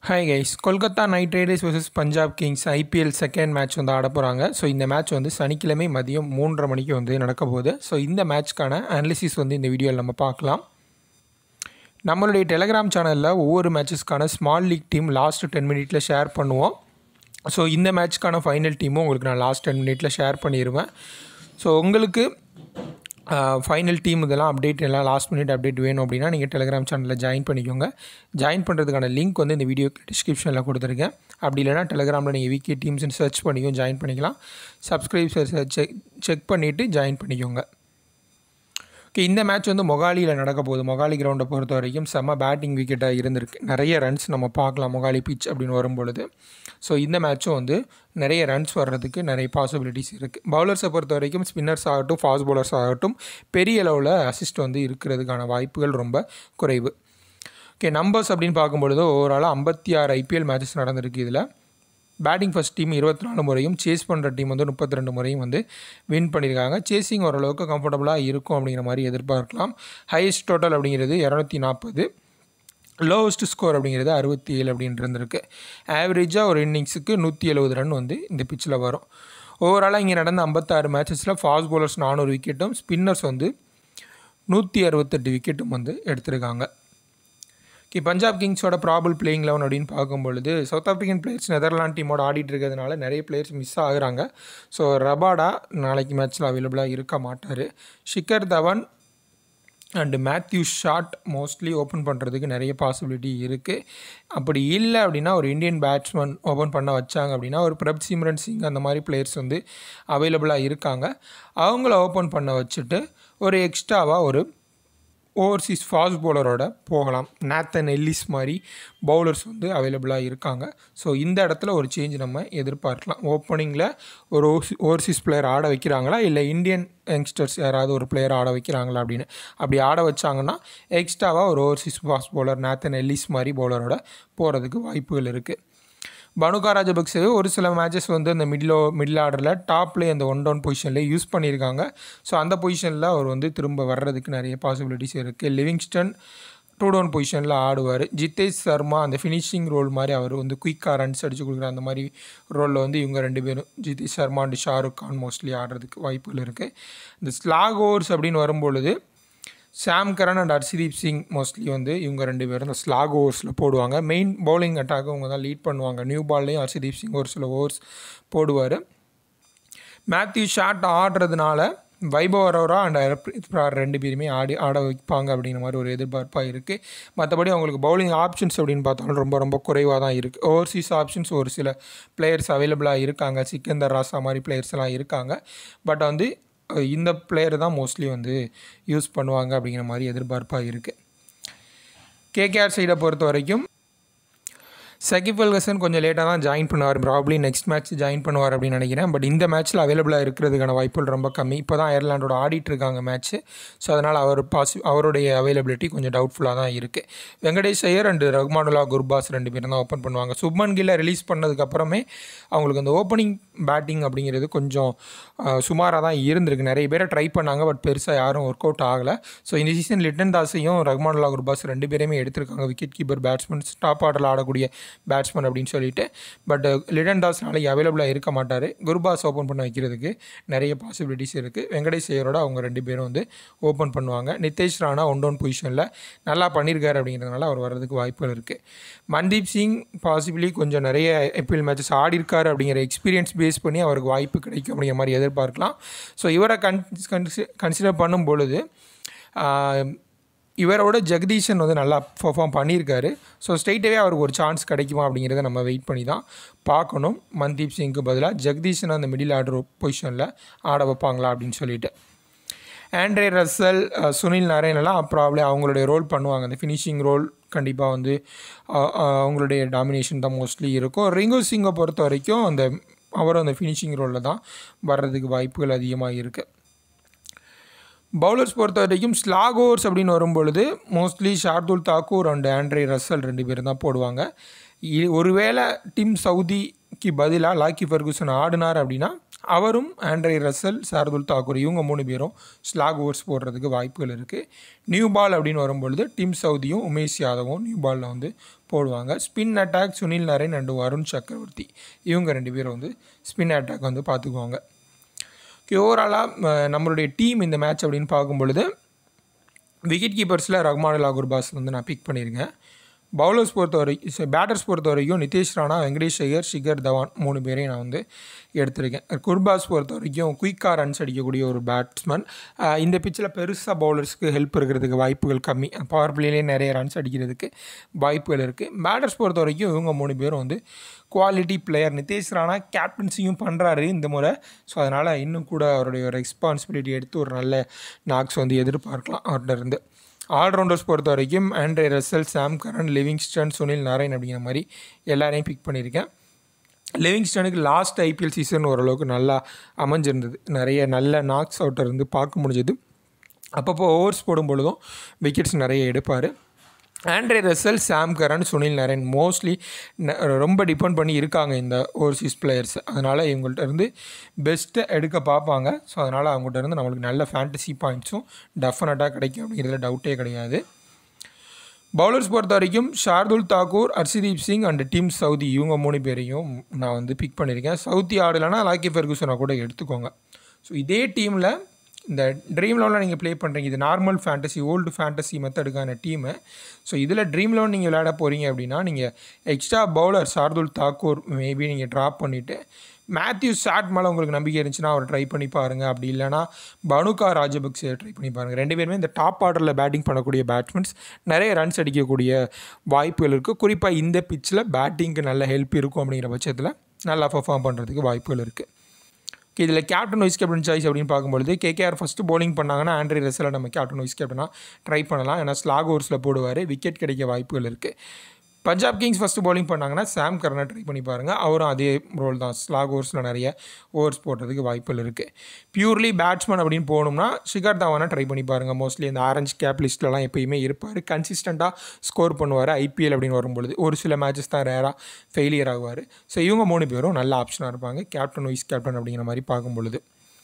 hi guys Kolkata knight riders vs Punjab kings IPL second match வந்து ஆட போகிறாங்க ஸோ இந்த மேட்ச் வந்து சனிக்கிழமை மதியம் மூன்றரை மணிக்கு வந்து நடக்க போகுது ஸோ இந்த மேட்ச்க்கான அனாலிசிஸ் வந்து இந்த வீடியோவில் நம்ம பார்க்கலாம் நம்மளுடைய டெலகிராம் சேனலில் ஒவ்வொரு மேட்சஸ்க்கான small league team last ten மினிட்ல ஷேர் பண்ணுவோம் ஸோ இந்த மேட்ச்க்கான ஃபைனல் டீமும் உங்களுக்கு நான் லாஸ்ட் டென் மினிட்ல ஷேர் பண்ணிடுவேன் ஸோ உங்களுக்கு ஃபைனல் டீம் இதெல்லாம் அப்டேட் எல்லாம் லாஸ்ட் மினிட் அப்டேட் வேணும் அப்படின்னா நீங்கள் டெலிகிராம் சேனலில் ஜாயின் பண்ணிக்கோங்க ஜாயின் பண்ணுறதுக்கான லிங்க் வந்து இந்த வீடியோ டிஸ்கிரிப்ஷனில் கொடுத்துருக்கேன் அப்படி இல்லைனா டெலிகிராமில் நீங்கள் விக்கி டீம்ஸ்னு சர்ச் பண்ணிக்கும் ஜாயின் பண்ணிக்கலாம் சப்ஸ்கிரைப் செக் செக் பண்ணிவிட்டு ஜாயின் பண்ணிக்கோங்க ஓகே இந்த மேட்ச் வந்து மொகாலியில் நடக்க போகுது மொகாலி கிரவுண்டை பொறுத்த வரைக்கும் செம்ம பேட்டிங் விக்கெட்டாக இருந்திருக்கு நிறைய ரன்ஸ் நம்ம பார்க்கலாம் மொகாலி பிச் அப்படின்னு வரும்பொழுது ஸோ இந்த மேட்ச்சும் வந்து நிறைய ரன்ஸ் வர்றதுக்கு நிறைய பாசிபிலிட்டிஸ் இருக்குது பவுலர்ஸை பொறுத்த வரைக்கும் ஸ்பின்னர்ஸ் ஆகட்டும் ஃபாஸ்ட் பவுலர்ஸ் ஆகட்டும் பெரிய அளவில் அசிஸ்ட் வந்து இருக்கிறதுக்கான வாய்ப்புகள் ரொம்ப குறைவு ஓகே நம்பர்ஸ் அப்படின்னு பார்க்கும்பொழுது ஓவராலாக ஐம்பத்தி ஆறு ஐபிஎல் மேட்சஸ் நடந்திருக்கு இதில் பேட்டிங் ஃபஸ்ட் டீம் இருபத்தி நாலு முறையும் சேஸ் பண்ணுற டீம் வந்து முப்பத்தி ரெண்டு முறையும் வந்து வின் பண்ணியிருக்காங்க சேசிங் ஓரளவுக்கு கம்ஃபர்டபுளாக இருக்கும் அப்படிங்கிற மாதிரி எதிர்பார்க்கலாம் ஹையஸ்ட் டோட்டல் அப்படிங்கிறது இரநூத்தி நாற்பது லோவஸ்ட் ஸ்கோர் அப்படிங்கிறது அறுபத்தி ஏழு அப்படின்னு இருந்திருக்கு ஆவரேஜாக ஒரு இன்னிங்ஸுக்கு நூற்றி எழுபது ரன் வந்து இந்த பிச்சில் வரும் ஓவராலாக இங்கே நடந்த ஐம்பத்தாறு மேட்சஸில் ஃபாஸ்ட் பவுலர்ஸ் நானூறு விக்கெட்டும் ஸ்பின்னர்ஸ் வந்து நூற்றி அறுபத்தெட்டு விக்கெட்டும் வந்து எடுத்திருக்காங்க ஓகே பஞ்சாப் கிங்ஸோட ப்ராபல் பிளேயிங் லெவன் அப்படின்னு பார்க்கும்பொழுது சவுத் ஆஃப்ரிக்கன் பிளேயர்ஸ் நெதர்லாண்ட் டீமோட ஆடிட்டு இருக்கிறதுனால நிறைய பிளேயர்ஸ் மிஸ் ஆகுறாங்க ஸோ ரபாடா நாளைக்கு மேட்ச்சில் அவைலபிளாக இருக்க மாட்டார் Shikhar Dhawan and Matthew Short mostly open பண்ணுறதுக்கு நிறைய பாசிபிலிட்டி இருக்குது அப்படி இல்லை அப்படின்னா ஒரு இந்தியன் பேட்ஸ்மேன் ஓப்பன் பண்ண வச்சாங்க அப்படின்னா ஒரு பிரப் சிம்ரன் சிங் அந்த மாதிரி பிளேயர்ஸ் வந்து அவைலபிளாக இருக்காங்க அவங்கள ஓப்பன் பண்ண வச்சுட்டு ஒரு எக்ஸ்ட்ராவாக ஒரு ஓவர்சீஸ் ஃபாஸ்ட் பவுலரோட போகலாம் நேத்தன் எல்லிஸ் மாதிரி பவுலர்ஸ் வந்து அவைலபிளாக இருக்காங்க ஸோ இந்த இடத்துல ஒரு சேஞ்ச் நம்ம எதிர்பார்க்கலாம் ஓப்பனிங்கில் ஒரு ஓவர்சீஸ் பிளேயர் ஆட வைக்கிறாங்களா இல்லை இந்தியன் யங்ஸ்டர்ஸ் யாராவது ஒரு பிளேயர் ஆட வைக்கிறாங்களா அப்படின்னு அப்படி ஆட வச்சாங்கன்னா எக்ஸ்ட்ராவாக ஒரு overseas fast bowler Nathan Ellis மாதிரி பவுலரோட போகிறதுக்கு வாய்ப்புகள் இருக்குது பனுகா ராஜபக்சேவே ஒரு சில மேட்சஸ் வந்து அந்த மிடிலோ மிடில் ஆர்டரில் டாப்லேயே அந்த ஒன் டவுன் பொசிஷனில் யூஸ் பண்ணியிருக்காங்க ஸோ அந்த பொசிஷனில் அவர் வந்து திரும்ப வர்றதுக்கு நிறைய பாசிபிலிட்டிஸ் இருக்குது லிவிங்ஸ்டன் டூ டவுன் பொசிஷனில் ஆடுவார் ஜிதேஷ் சர்மா அந்த ஃபினிஷிங் ரோல் மாதிரி அவர் வந்து குயிக்காக ரன்ஸ் அடித்து கொடுக்குற அந்த மாதிரி ரோலில் வந்து இவங்க ரெண்டு பேரும் ஜிதேஷ் சர்மா அண்ட் ஷாருக் கான் மோஸ்ட்லி ஆடுறதுக்கு வாய்ப்புகள் இருக்குது இந்த ஸ்லாக் ஓவர்ஸ் அப்படின்னு வரும்பொழுது Sam Curran and Harshdeep Singh mostly வந்து இவங்க ரெண்டு பேரும் இந்த ஸ்லாக் ஓவர்ஸில் போடுவாங்க மெயின் பவுலிங் அட்டாக் அவங்க தான் லீட் பண்ணுவாங்க நியூ பால்லையும் ஹர்ஷதீப் சிங் ஒரு சில ஓவர்ஸ் போடுவார் மேத்யூ ஷாட் ஆடுறதுனால வைபவ் அரோரா அண்ட் ஹர்ப்ரீத் பிரார் ரெண்டு பேருமே ஆடி ஆட வைப்பாங்க அப்படிங்கிற மாதிரி ஒரு எதிர்பார்ப்பாக இருக்குது மற்றபடி அவங்களுக்கு பவுலிங் ஆப்ஷன்ஸ் அப்படின்னு பார்த்தாலும் ரொம்ப ரொம்ப குறைவாக தான் இருக்குது ஓவர்சீஸ் ஆப்ஷன்ஸ் ஒரு சில பிளேயர்ஸ் அவைலபிளாக இருக்காங்க சிக்கந்தர் ராசா மாதிரி பிளேயர்ஸ் எல்லாம் இருக்காங்க பட் வந்து இந்த பிளேயர் தான் மோஸ்ட்லி வந்து யூஸ் பண்ணுவாங்க அப்படிங்கிற மாதிரி எதிர்பார்ப்பாக இருக்குது கேகேஆர் சைடை பொறுத்த வரைக்கும் சகிப் அல்கசன் கொஞ்சம் லேட்டாக தான் ஜாயின் பண்ணுவார் ப்ராப்ளி நெக்ஸ்ட் மேட்ச் ஜாயின் பண்ணுவார் அப்படின்னு நினைக்கிறேன் பட் இந்த மேட்ச்சில் அவைலபிளாக இருக்கிறதுக்கான வாய்ப்புகள் ரொம்ப கம்மி இப்போ தான் அயர்லாண்டோட ஆடிட்டு இருக்காங்க மேட்ச்சு ஸோ அதனால் அவர் பாசி அவருடைய அவைலபிலிட்டி கொஞ்சம் டவுட்ஃபுல்லாக தான் இருக்குது வெங்கடேஷ் ஐயர் அண்டு ரஹ்மானுல்லா குர்பாஸ் ரெண்டு பேரும் தான் ஓப்பன் பண்ணுவாங்க சுப்மன் கில்லை ரிலீஸ் பண்ணதுக்கப்புறமே அவங்களுக்கு அந்த ஓப்பனிங் பேட்டிங் அப்படிங்கிறது கொஞ்சம் சுமாராக தான் இருந்திருக்கு நிறைய பேரை ட்ரை பண்ணாங்க பட் பெருசாக யாரும் ஒர்க் அவுட் ஆகலை ஸோ இந்த சீசன் லிட்டன் தாஸையும் ரஹ்மானுல்லா குர்பாஸ் ரெண்டு பேருமே எடுத்திருக்காங்க விக்கெட் கீப்பர் பேட்ஸ்மேன் டாப் ஆர்டரில் ஆடக்கூடிய பேட்ஸ்மேன் அப்படின்னு சொல்லிட்டு பட் லிடன் தாஸ் நாளைக்கு அவைலபிளாக இருக்க மாட்டார் குருபாஸ் ஓப்பன் பண்ண வைக்கிறதுக்கு நிறைய பாசிபிலிட்டிஸ் இருக்குது வெங்கடேஷ் ஐயரோட அவங்க ரெண்டு பேரும் வந்து ஓப்பன் பண்ணுவாங்க நிதேஷ் ராணா ஒன் டவுன் பொசிஷனில் நல்லா பண்ணியிருக்காரு அப்படிங்கிறதுனால அவர் வர்றதுக்கு வாய்ப்புகள் இருக்குது மன்தீப் சிங் பாசிபிளி கொஞ்சம் நிறைய ஐபிஎல் மேட்சஸ் ஆடிருக்காரு அப்படிங்கிற எக்ஸ்பீரியன்ஸ் பேஸ் பண்ணி அவருக்கு வாய்ப்பு கிடைக்கும் அப்படிங்கிற மாதிரி எதிர்பார்க்கலாம் ஸோ இவரை கன் கன்சிடர் பண்ணும் பொழுது இவரோட ஜெகதீஷன் வந்து நல்லா பர்ஃபார்ம் பண்ணியிருக்காரு ஸோ ஸ்ட்ரெயிட்டாகவே அவருக்கு ஒரு சான்ஸ் கிடைக்குமா அப்படிங்கிறத நம்ம வெயிட் பண்ணி தான் பார்க்கணும் மன்தீப் சிங்க்கு பதிலாக ஜெகதீஷன் அந்த மிடில் ஆர்டர் பொசிஷனில் ஆட வைப்பாங்களா அப்படின்னு சொல்லிட்டு ஆண்ட்ரே ரசல் சுனில் நரேனெல்லாம் ப்ராப்ளம் அவங்களுடைய ரோல் பண்ணுவாங்க அந்த ஃபினிஷிங் ரோல் கண்டிப்பாக வந்து அவங்களுடைய டாமினேஷன் தான் மோஸ்ட்லி இருக்கும் ரிங்கு சிங்கை பொறுத்த வரைக்கும் அந்த அவரும் அந்த ஃபினிஷிங் ரோலில் தான் வர்றதுக்கு வாய்ப்புகள் அதிகமாக இருக்குது பவுலர்ஸ் பொறுத்த வரைக்கும் ஸ்லாக் ஓவர்ஸ் அப்படின்னு வரும்பொழுது mostly Shardul Thakur and Andre Russell ரெண்டு பேரும் தான் போடுவாங்க ஒருவேளை டிம் சவுதிக்கு பதிலாக லாக்கி ஃபர்கூசன் ஆடினார் அப்படின்னா அவரும் ஆண்ட்ரே ரசல் சார்துல் தாக்கூர் இவங்க மூணு பேரும் ஸ்லாக் ஓவர்ஸ் போடுறதுக்கு வாய்ப்புகள் இருக்குது நியூ பால் அப்படின்னு வரும்பொழுது டிம் சவுதியும் உமேஷ் யாதவும் நியூ பாலில் வந்து போடுவாங்க spin attack Sunil Narine and Varun Chakravarthy இவங்க ரெண்டு பேரும் வந்து ஸ்பின் அட்டாக் வந்து பார்த்துக்குவாங்க ஓகே ஓவராலாக நம்மளுடைய டீம் இந்த மேட்ச் அப்படின்னு பார்க்கும் பொழுது விக்கெட் கீப்பர்ஸில் ரஹ்மான் லாகூர் பாஸ் வந்து நான் பிக் பண்ணியிருக்கேன் பவுலர்ஸ் பொறுத்த வரைக்கும் பேட்டர்ஸ் பொறுத்த வரைக்கும் நிதிஷ் ராணா வெங்கடேஷ் ஐயர் ஷிகர் தவான் மூணு பேரையும் நான் வந்து எடுத்திருக்கேன் குர்பாஸ் பொறுத்த வரைக்கும் குயிக்காக ரன்ஸ் அடிக்கக்கூடிய ஒரு பேட்ஸ்மேன் இந்த பிச்சில் பெருசாக பவுலர்ஸ்க்கு ஹெல்ப் இருக்கிறதுக்கு வாய்ப்புகள் கம்மி பவர் பிளேலேயே நிறைய ரன்ஸ் அடிக்கிறதுக்கு வாய்ப்புகள் இருக்குது பேட்டர்ஸ் பொறுத்த வரைக்கும் இவங்க மூணு பேரும் வந்து குவாலிட்டி பிளேயர் நிதிஷ் ராணா கேப்டன்சியும் பண்ணுறாரு இந்த முறை ஸோ அதனால் இன்னும் கூட அவருடைய ஒரு ரெஸ்பான்சிபிலிட்டி எடுத்து ஒரு நல்ல நாக்ஸ் வந்து எதிர்பார்க்கலாம் அவர்கிட்ட இருந்து ஆல்ரவுண்டர்ஸ் பொறுத்த வரைக்கும் Andre Russell Sam Curran Livingstone Sunil Narine அப்படிங்கிற மாதிரி எல்லாரையும் பிக் பண்ணியிருக்கேன் லிவிங்ஸ்டனுக்கு லாஸ்ட் ஐபிஎல் சீசன் ஓரளவுக்கு நல்லா அமைஞ்சிருந்தது நிறைய நல்ல நாக்ஸ் அவுட்டர் இருந்து பார்க்க முடிஞ்சது அப்பப்போ ஓவர்ஸ் போடும் பொழுதும் விக்கெட்ஸ் நிறைய எடுப்பார் Andre Russell Sam Curran Sunil Narine mostly ரொம்ப டிபெண்ட் பண்ணி இருக்காங்க இந்த ஓவர்சீஸ் பிளேயர்ஸ் அதனால் இவங்கள்ட்ட இருந்து பெஸ்ட்டை எடுக்க பார்ப்பாங்க ஸோ அதனால் அவங்கள்ட்ட இருந்து நம்மளுக்கு நல்ல ஃபேண்டசி பாயிண்ட்ஸும் டெஃபினட்டாக கிடைக்கும் அப்படிங்கிறதுல டவுட்டே கிடையாது பவுலர்ஸ் பொறுத்த வரைக்கும் Shardul Thakur Harshdeep Singh and Tim Southee இவங்க மூணு பேரையும் நான் வந்து பிக் பண்ணியிருக்கேன் சவுதி ஆடலைன்னா லாக்கி ஃபெர்குசனை கூட எடுத்துக்கோங்க ஸோ இதே டீமில் இந்த ட்ரீம் லெவனில் நீங்கள் ப்ளே பண்ணுறீங்க இது நார்மல் ஃபேண்டசி ஓல்டு ஃபேண்டசி மெத்தடுக்கான டீமு ஸோ இதில் ட்ரீம் லெவன் நீங்கள் விளையாட போகிறீங்க அப்படின்னா நீங்கள் extra bowler Shardul Thakur maybe நீங்கள் ட்ராப் பண்ணிவிட்டு மேத்யூ சாட் மேலே உங்களுக்கு நம்பிக்கை இருந்துச்சுன்னா அவர் ட்ரை பண்ணி பாருங்கள் அப்படி இல்லைனா பனுகா ராஜபக்சே ட்ரை பண்ணி பாருங்கள் ரெண்டு பேருமே இந்த டாப் ஆர்டரில் பேட்டிங் பண்ணக்கூடிய பேட்ஸ்மேன்ஸ் நிறைய ரன்ஸ் அடிக்கக்கூடிய வாய்ப்புகள் இருக்குது குறிப்பாக இந்த பிச்சில் பேட்டிங்க்கு நல்ல ஹெல்ப் இருக்கும் அப்படிங்கிற பட்சத்தில் நல்லா பர்ஃபார்ம் பண்ணுறதுக்கு வாய்ப்புகள் இருக்குது இதில் கேப்டன் வைஸ் கேப்டன் சாய்ஸ் அப்படின்னு பார்க்கும்பொழுது கேகேஆர் ஃபஸ்ட்டு bowling பண்ணாங்கன்னா ஆண்ட்ரி ரசலை நம்ம கேப்டன் வைஸ் கேப்டனாக ட்ரை பண்ணலாம் ஏன்னா ஸ்லாக் ஓவர்ஸில் போடுவார் விக்கெட் கிடைக்க வாய்ப்புகள் இருக்குது பஞ்சாப் கிங்ஸ் ஃபஸ்ட்டு bowling பண்ணாங்கன்னா சாம் கரனை ட்ரை பண்ணி பாருங்கள் அவரும் அதே ரோல் தான் ஸ்லாக் ஓவர்ஸில் நிறைய ஓவர்ஸ் போடுறதுக்கு வாய்ப்புகள் இருக்குது பியூர்லி பேட்ஸ்மேன் அப்படின்னு போகணும்னா ஷிகர் தவானை ட்ரை பண்ணி பாருங்கள் மோஸ்ட்லி இந்த ஆரஞ்சு கேப் லிஸ்ட்லலாம் எப்பயுமே இருப்பார் கன்சிஸ்டண்ட்டாக ஸ்கோர் பண்ணுவார் ஐபிஎல் அப்படின்னு வரும்பொழுது ஒரு சில மேட்சஸ் தான் ரேராக ஃபெயிலியர் ஆகுவார் ஸோ இவங்க மூணு பேரும் நல்ல ஆப்ஷனாக இருப்பாங்க கேப்டன் வைஸ் கேப்டன் அப்படிங்கிற மாதிரி பார்க்கும் பொழுது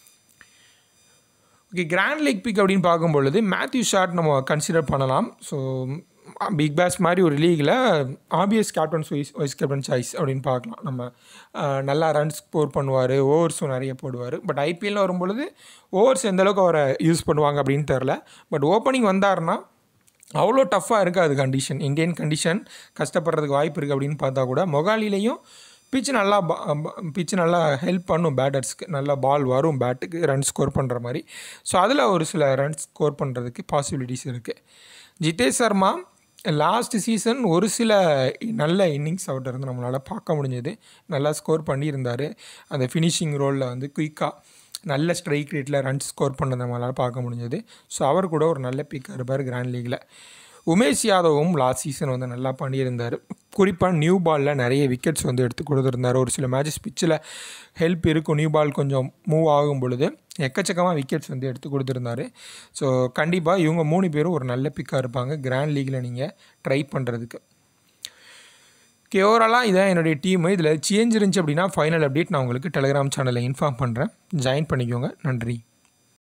ஓகே கிராண்ட் லீக் பிக் அப்படின்னு பார்க்கும் பொழுது மேத்யூ ஷாட் நம்ம கன்சிடர் பண்ணலாம் ஸோ பிக் பேஸ் மாதிரி ஒரு லீகில் ஆபிஎஸ் captain vice vice captain choice அப்படின்னு பார்க்கலாம் நம்ம அஹ், நல்லா ரன்ஸ் ஸ்கோர் பண்ணுவார் ஓவர்ஸும் நிறைய போடுவார் பட் ஐபிஎல்னு வரும்பொழுது ஓவர்ஸ் எந்த அளவுக்கு அவரை யூஸ் பண்ணுவாங்க அப்படின்னு தெரில பட் ஓப்பனிங் வந்தாருன்னா அவ்வளோ டஃப்பாக இருக்காது கண்டிஷன் இந்தியன் கண்டிஷன் கஷ்டப்படுறதுக்கு வாய்ப்பு இருக்குது அப்படின்னு பார்த்தா கூட மொகாலிலையும் பிச் நல்லா பிச் நல்லா ஹெல்ப் பண்ணும் பேட்டர்ஸ்க்கு நல்லா பால் வரும் பேட்டுக்கு ரன் ஸ்கோர் பண்ணுற மாதிரி ஸோ அதில் ஒரு சில ரன்ஸ் ஸ்கோர் பண்ணுறதுக்கு பாசிபிலிட்டிஸ் இருக்குது ஜிதேஷ் சர்மா லாஸ்ட் சீசன் ஒரு சில நல்ல இன்னிங்ஸ் அவர்கிட்ட இருந்து நம்மளால் பார்க்க முடிஞ்சது நல்லா ஸ்கோர் பண்ணியிருந்தார் அந்த ஃபினிஷிங் ரோலில் வந்து குயிக்காக நல்ல ஸ்ட்ரைக் ரேட்டில் ரன்ஸ் ஸ்கோர் பண்ணதை நம்மளால் பார்க்க முடிஞ்சது ஸோ அவர் கூட ஒரு நல்ல பிக்காக இருப்பார் கிராண்ட் லீகில் உமேஷ் யாதவும் லாஸ்ட் சீசன் வந்து நல்லா பண்ணியிருந்தார் குறிப்பாக நியூ பாலில் நிறைய விக்கெட்ஸ் வந்து எடுத்து கொடுத்துருந்தார் ஒரு சில மேட்சஸ் பிச்சில் ஹெல்ப் இருக்கும் நியூ பால் கொஞ்சம் மூவ் ஆகும் பொழுது எக்கச்சக்கமாக விக்கெட்ஸ் வந்து எடுத்து கொடுத்துருந்தாரு ஸோ கண்டிப்பாக இவங்க மூணு பேரும் ஒரு நல்ல பிக்காக இருப்பாங்க கிராண்ட் லீகில் நீங்கள் ட்ரை பண்ணுறதுக்கு ஓகே ஓவராலாக இதான் என்னுடைய டீமு இதில் சேஞ்ச் இருந்துச்சு அப்படின்னா ஃபைனல் அப்டேட் நான் உங்களுக்கு டெலிகிராம் சேனலில் இன்ஃபார்ம் பண்ணுறேன் ஜாயின் பண்ணிக்கோங்க நன்றி